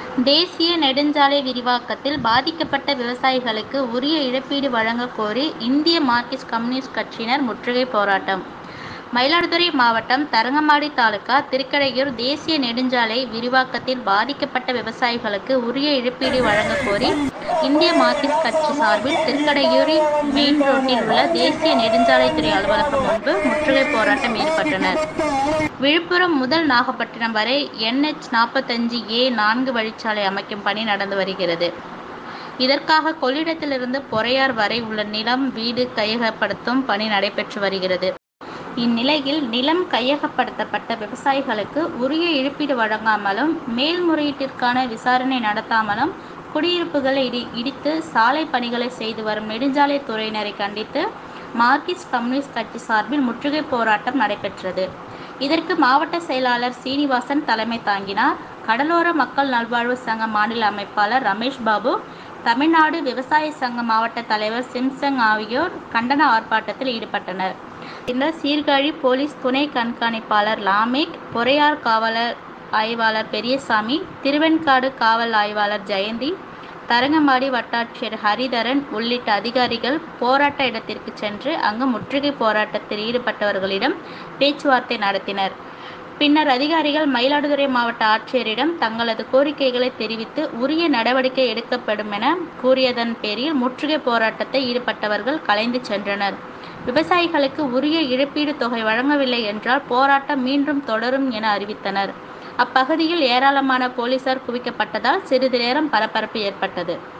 தேசிய நெடுஞ்சாலை விரிவாக்கத்தில் பாதிக்கப்பட்ட விவசாயிகளுக்கு உரிய இழப்பீடு வழங்கக் கோரி இந்திய மார்க்சிஸ்ட் கம்யூனிஸ்ட் கட்சியினர் முற்றுகை போராட்டம் மயிலாடுதுறை மாவட்டம் தரங்கம்பாடி தாலுகா திருக்கடையூர் தேசிய நெடுஞ்சாலை விரிவாக்கத்தில் பாதிக்கப்பட்ட விவசாயிகளுக்கு உரிய இழப்பீடு வழங்கக் கோரி இந்திய மார்க்சிஸ்ட் கட்சி சார்பில் திருக்கடையூரில் மெயின் ரோட்டில் உள்ள தேசிய நெடுஞ்சாலைத்துறை அலுவலகம் முன்பு முற்றுகை போராட்டம் ஈடுபட்டனர் விழுப்புரம் முதல் நாகப்பட்டினம் வரை என்எச் நாற்பத்தஞ்சு ஏ நான்கு வழிச்சாலை அமைக்கும் பணி நடந்து வருகிறது இதற்காக கொள்ளிடத்திலிருந்து பொறையார் வரை உள்ள நிலம் வீடு கையகப்படுத்தும் பணி நடைபெற்று வருகிறது இந்நிலையில் நிலம் கையகப்படுத்தப்பட்ட விவசாயிகளுக்கு உரிய இழப்பீடு வழங்காமலும் மேல்முறையீட்டிற்கான விசாரணை நடத்தாமலும் குடியிருப்புகளை இடி இடித்து சாலை பணிகளை செய்து வரும் நெடுஞ்சாலைத் துறையினரை கண்டித்து மார்க்சிஸ்ட் கம்யூனிஸ்ட் கட்சி சார்பில் முற்றுகை போராட்டம் நடைபெற்றது இதற்கு மாவட்ட செயலாளர் சீனிவாசன் தலைமை தாங்கினார் கடலோர மக்கள் நல்வாழ்வு சங்க மாநில அமைப்பாளர் ரமேஷ் பாபு தமிழ்நாடு விவசாய சங்க மாவட்ட தலைவர் சிம்சங் ஆகியோர் கண்டன ஆர்ப்பாட்டத்தில் ஈடுபட்டனர் பின்னர் சீர்காழி போலீஸ் துணை கண்காணிப்பாளர் லாமேக் பொறையார் காவலர் ஆய்வாளர் பெரியசாமி திருவெண்காடு காவல் ஆய்வாளர் ஜெயந்தி தரங்கம்பாடி வட்டாட்சியர் ஹரிதரன் உள்ளிட்ட அதிகாரிகள் போராட்ட இடத்திற்கு சென்று அங்கு முற்றுகை போராட்டத்தில் ஈடுபட்டவர்களிடம் பேச்சுவார்த்தை நடத்தினர் பின்னர் அதிகாரிகள் மயிலாடுதுறை மாவட்ட ஆட்சியரிடம் தங்களது கோரிக்கைகளை தெரிவித்து உரிய நடவடிக்கை எடுக்கப்படும் என கூறியதன் பேரில் முற்றுகை போராட்டத்தை ஈடுபட்டவர்கள் கலைந்து சென்றனர் விவசாயிகளுக்கு உரிய இழப்பீடு தொகை வழங்கவில்லை என்றால் போராட்டம் மீண்டும் தொடரும் என அறிவித்தனர் அப்பகுதியில் ஏராளமான போலீசார் குவிக்கப்பட்டதால் சிறிது நேரம் பரபரப்பு ஏற்பட்டது